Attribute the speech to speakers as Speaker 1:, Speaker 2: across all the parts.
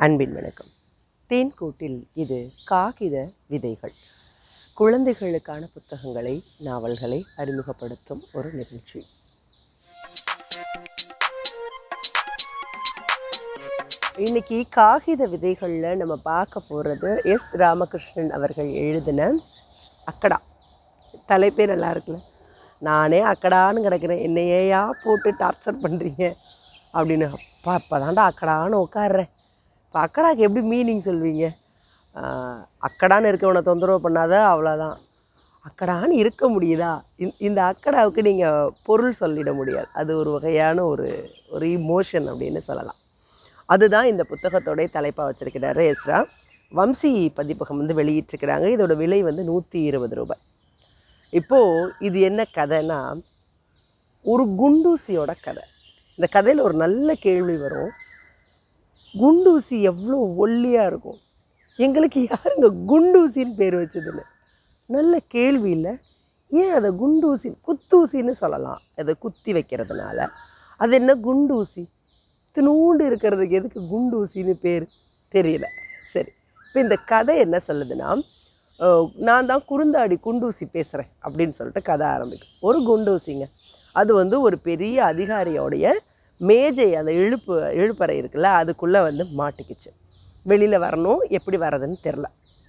Speaker 1: அன்பின் வணக்கம் தேன்கூட்டில் இது காகித விதைகள் குழந்தைகளுக்கான புத்தகங்களை நாவல்களை அறிமுகப்படுத்தும் ஒரு நிகழ்ச்சி இன்னைக்கு காகித விதைகளில் நம்ம பார்க்க போகிறது எஸ் ராமகிருஷ்ணன் அவர்கள் எழுதின அக்கடா தலைப்பே நல்லா இருக்குல்ல நானே அக்கடான்னு கிடக்கிறேன் என்னையா போட்டு டார்ச்சர் பண்ணுறீங்க அப்படின்னு அப்பா இப்போ தாண்டா அக்கடான்னு உட்காடுறேன் இப்போ அக்கடாக்கு எப்படி மீனிங் சொல்வீங்க ஆஹ், அக்கடான்னு இருக்கவனை தொந்தரவு பண்ணாத அவ்வளோதான் அக்கடான்னு இருக்க முடியுதா இந்த இந்த அக்கடாவுக்கு நீங்கள் பொருள் சொல்லிட முடியாது அது ஒரு வகையான ஒரு ஒரு இமோஷன் அப்படின்னு சொல்லலாம் அதுதான் இந்த புத்தகத்தோடைய தலைப்பாக வச்சிருக்கிறாரு எஸ்ரா வம்சி பதிப்பகம் வந்து வெளியிட்டிருக்கிறாங்க இதோட விலை வந்து நூற்றி இருபது ரூபாய் இப்போது இது என்ன கதைன்னா ஒரு குண்டூசியோட கதை இந்த கதையில் ஒரு நல்ல கேள்வி வரும் குண்டூசி எவ்வளோ ஒல்லியாக இருக்கும் எங்களுக்கு யாருங்க குண்டூசின்னு பேர் வச்சதுன்னு நல்ல கேள்வி இல்லை ஏன் அதை குண்டூசி குத்தூசின்னு சொல்லலாம் அதை குத்தி வைக்கிறதுனால அது என்ன குண்டூசி தினூண்டு இருக்கிறதுக்கு எதுக்கு குண்டூசின்னு பேர் தெரியல சரி இப்போ இந்த கதை என்ன சொல்லுதுன்னா அஹ், நான் தான் குறுந்தாடி குண்டூசி பேசுகிறேன் அப்படின்னு சொல்லிட்டு கதை ஆரம்பிக்கும் ஒரு குண்டூசிங்க அது வந்து ஒரு பெரிய அதிகாரியோடைய மேஜை அந்த இழுப்பு இழுப்பறை இருக்குல்ல அதுக்குள்ளே வந்து மாட்டிக்கிச்சு வெளியில் வரணும் எப்படி வர்றதுன்னு தெரில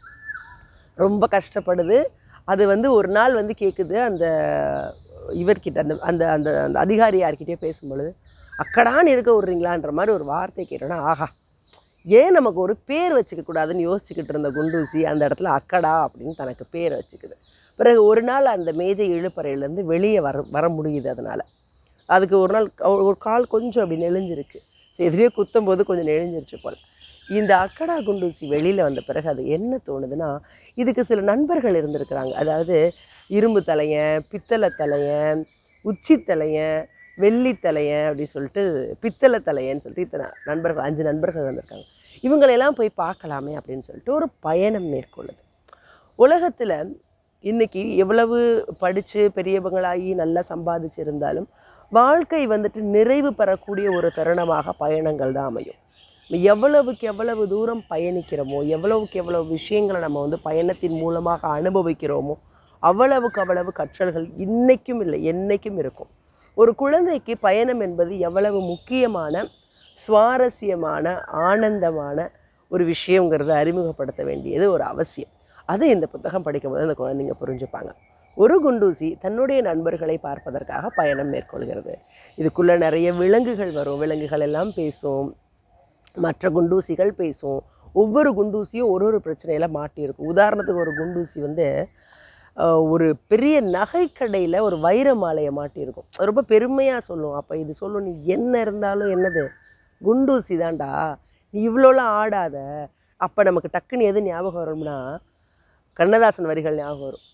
Speaker 1: ரொம்ப கஷ்டப்படுது அது வந்து ஒரு நாள் வந்து கேட்குது அந்த இவர்கிட்ட அந்த அந்த அந்த அந்த அதிகாரி யார்கிட்டயோ பேசும்பொழுது அக்கடான்னு இருக்க விட்றீங்களான்ற மாதிரி ஒரு வார்த்தை கேட்டோன்னா ஆஹா ஏன் நமக்கு ஒரு பேர் வச்சுக்க கூடாதுன்னு யோசிச்சுக்கிட்டு இருந்த குண்டூசி அந்த இடத்துல அக்கடா அப்படின்னு தனக்கு பேர் வச்சுக்குது பிறகு ஒரு நாள் அந்த மேஜை இழுப்பறையிலேருந்து வெளியே வர வர முடியுது அதனால் அதுக்கு ஒரு நாள் க- ஒரு கால் கொஞ்சம் அப்படி நெளிஞ்சிருக்கு எதிரே குத்தும் போது கொஞ்சம் நெளிஞ்சிருச்சு போல் இந்த அக்கடா குண்டூசி வெளியில் வந்த பிறகு அது என்ன தோணுதுன்னா இதுக்கு சில நண்பர்கள் இருந்திருக்கிறாங்க அதாவது இரும்பு தலையன் பித்தளை தலையன் உச்சி தலையன் வெள்ளி தலையன் அப்படி சொல்லிட்டு பித்தளை தலையன்னு சொல்லிட்டு இத்தனை நண்பர்கள் அஞ்சு நண்பர்கள் வந்திருக்காங்க இவங்களெல்லாம் போய் பார்க்கலாமே அப்படின்னு சொல்லிட்டு ஒரு பயணம் மேற்கொள்ளுது உலகத்தில் இன்னைக்கு எவ்வளவு படித்து பெரியவங்களாகி நல்லா சம்பாதிச்சு இருந்தாலும் வாழ்க்கை வந்துட்டு நிறைவு பெறக்கூடிய ஒரு தருணமாக பயணங்கள் தான் அமையும் எவ்வளவுக்கு எவ்வளவு தூரம் பயணிக்கிறோமோ எவ்வளவுக்கு எவ்வளவு விஷயங்களை நம்ம வந்து பயணத்தின் மூலமாக அனுபவிக்கிறோமோ அவ்வளவுக்கு அவ்வளவு கற்றல்கள் இன்னைக்கும் இல்லை என்னைக்கும் இருக்கும் ஒரு குழந்தைக்கு பயணம் என்பது எவ்வளவு முக்கியமான சுவாரஸ்யமான ஆனந்தமான ஒரு விஷயங்கிறத அறிமுகப்படுத்த வேண்டியது ஒரு அவசியம் அது இந்த புத்தகம் படிக்கும்போது அந்த குழந்தைங்க புரிஞ்சுப்பாங்க ஒரு குண்டூசி தன்னுடைய நண்பர்களை பார்ப்பதற்காக பயணம் மேற்கொள்கிறது இதுக்குள்ளே நிறைய விலங்குகள் வரும் விலங்குகள் எல்லாம் பேசும் மற்ற குண்டூசிகள் பேசும் ஒவ்வொரு குண்டூசியும் ஒரு ஒரு பிரச்சனையில மாட்டியிருக்கும் உதாரணத்துக்கு ஒரு குண்டூசி வந்து அஹ், ஒரு பெரிய நகைக்கடையில் ஒரு வைர மாலையை மாட்டியிருக்கும் அது ரொம்ப பெருமையாக சொல்லும் அப்போ இது சொல்லும் நீ என்ன இருந்தாலும் என்னது குண்டூசி தான்டா நீ இவ்வளோலாம் ஆடாத அப்போ நமக்கு டக்குன்னு எது ஞாபகம் வரும்னா கண்ணதாசன் வரிகள் ஞாபகம் வரும்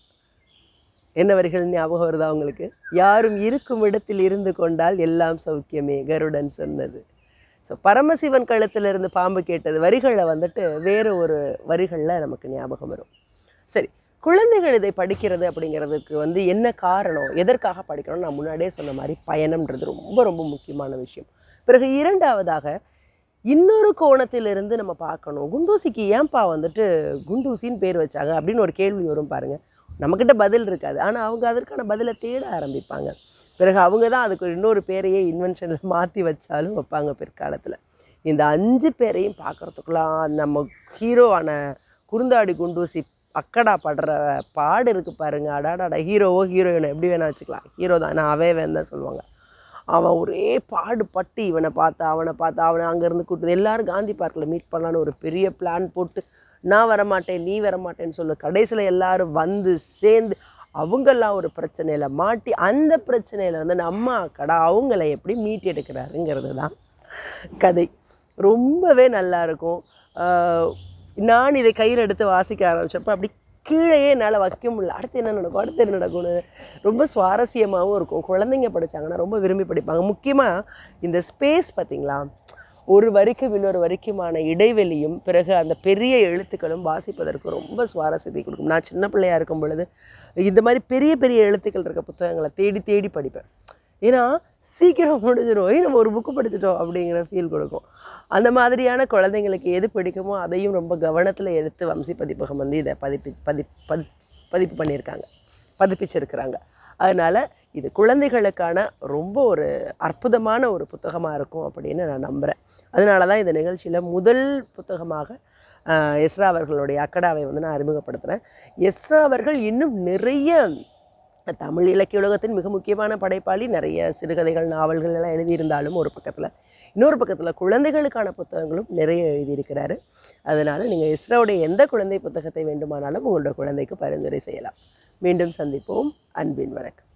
Speaker 1: என்ன வரிகள் ஞாபகம் வருதா உங்களுக்கு யாரும் இருக்கும் இடத்தில் இருந்து கொண்டால் எல்லாம் சௌக்கியமே கருடன் சொன்னது ஸோ பரமசிவன் கழுத்துல இருந்து பாம்பு கேட்டது வரிகளை வந்துட்டு வேறு ஒரு வரிகளில் நமக்கு ஞாபகம் வரும் சரி குழந்தைகள் இதை படிக்கிறது அப்படிங்கிறதுக்கு வந்து என்ன காரணம் எதற்காக படிக்கணும் நான் முன்னாடியே சொன்ன மாதிரி பயணம்ன்றது ரொம்ப ரொம்ப முக்கியமான விஷயம் பிறகு இரண்டாவதாக இன்னொரு கோணத்திலிருந்து நம்ம பார்க்கணும் குண்டூசிக்கு ஏன்பா வந்துட்டு குண்டூசின்னு பேர் வச்சாங்க அப்படின்னு ஒரு கேள்வி வரும் பாருங்க நம்மக்கிட்ட பதில் இருக்காது ஆனால் அவங்க அதற்கான பதிலை தேட ஆரம்பிப்பாங்க பிறகு அவங்க தான் அதுக்கு ஒரு இன்னொரு பேரையே இன்வென்ஷனில் மாற்றி வச்சாலும் வைப்பாங்க பிற்காலத்தில் இந்த அஞ்சு பேரையும் பார்க்குறதுக்குலாம் நம்ம ஹீரோவான குறுந்தாடி குண்டூசி அக்கடா படுற பாடு இருக்கு பாருங்க அடாடாடா ஹீரோவோ ஹீரோயினோ எப்படி வேணா வச்சுக்கலாம் ஹீரோ தான் நான் அவே வேணும் தான் சொல்லுவாங்க அவன் ஒரே பாடுபட்டு இவனை பார்த்தா அவனை பார்த்தா அவனை அங்கேருந்து கூட்டு எல்லாரும் காந்தி பார்க்கில் மீட் பண்ணலான்னு ஒரு பெரிய பிளான் போட்டு நான் வரமாட்டேன் நீ வரமாட்டேன்னு சொல்லு கடைசியில் எல்லாரும் வந்து சேர்ந்து அவங்கெல்லாம் ஒரு பிரச்சனையில் மாட்டி அந்த பிரச்சனையில் வந்து நம்ம அக்கடா அவங்கள எப்படி மீட் எடுக்கிறாருங்கிறது தான் கதை ரொம்பவே நல்லா இருக்கும் ஆஹ் நான் இதை கையில் எடுத்து வாசிக்க ஆரம்பிச்சப்போ அப்படி கீழேயே என்னால் வைக்க முடியல அடுத்து என்ன நடக்கும் அடுத்து என்ன நடக்கும்னு ரொம்ப சுவாரஸ்யமாகவும் இருக்கும் குழந்தைங்க படிச்சாங்கன்னா ரொம்ப விரும்பி படிப்பாங்க முக்கியமாக இந்த ஸ்பேஸ் பார்த்தீங்களா ஒரு வரிக்கும் இன்னொரு வரிக்குமான இடைவெளியும் பிறகு அந்த பெரிய எழுத்துக்களும் வாசிப்பதற்கு ரொம்ப சுவாரஸ்யத்தை கொடுக்கும் நான் சின்ன பிள்ளையா இருக்கும் பொழுது இந்த மாதிரி பெரிய பெரிய எழுத்துக்கள் இருக்க புத்தகங்களை தேடி தேடி படிப்பேன் ஏன்னா சீக்கிரம் முடிஞ்சிடும் "ஏய், நம்ம ஒரு புக்கு படிச்சிட்டோம் அப்படிங்கிற ஃபீல் கொடுக்கும் அந்த மாதிரியான குழந்தைங்களுக்கு எது பிடிக்குமோ அதையும் ரொம்ப கவனத்தில் எடுத்து வம்சி பதிப்பகம் வந்து இதை பதிப்பி பதி பதி பதிப்பு பண்ணியிருக்காங்க பதிப்பிச்சிருக்கிறாங்க அதனால் இது குழந்தைகளுக்கான ரொம்ப ஒரு அற்புதமான ஒரு புத்தகமாக இருக்கும் அப்படின்னு நான் நம்புகிறேன் அதனால தான் இந்த நிகழ்ச்சியில் முதல் புத்தகமாக ஆஹ், எஸ்ரா அவர்களுடைய அக்கடாவை வந்து நான் அறிமுகப்படுத்துகிறேன் எஸ்ரா அவர்கள் இன்னும் நிறைய தமிழ் இலக்கிய உலகத்தின் மிக முக்கியமான படைப்பாளி நிறைய சிறுகதைகள் நாவல்கள் எல்லாம் எழுதியிருந்தாலும் ஒரு பக்கத்தில் இன்னொரு பக்கத்தில் குழந்தைகளுக்கான புத்தகங்களும் நிறைய எழுதியிருக்கிறாரு அதனால் நீங்கள் இஸ்ரோவுடைய எந்த குழந்தை புத்தகத்தை வேண்டுமானாலும் உங்களோட குழந்தைக்கு பரிந்துரை செய்யலாம் மீண்டும் சந்திப்போம் அன்பின் வணக்கம்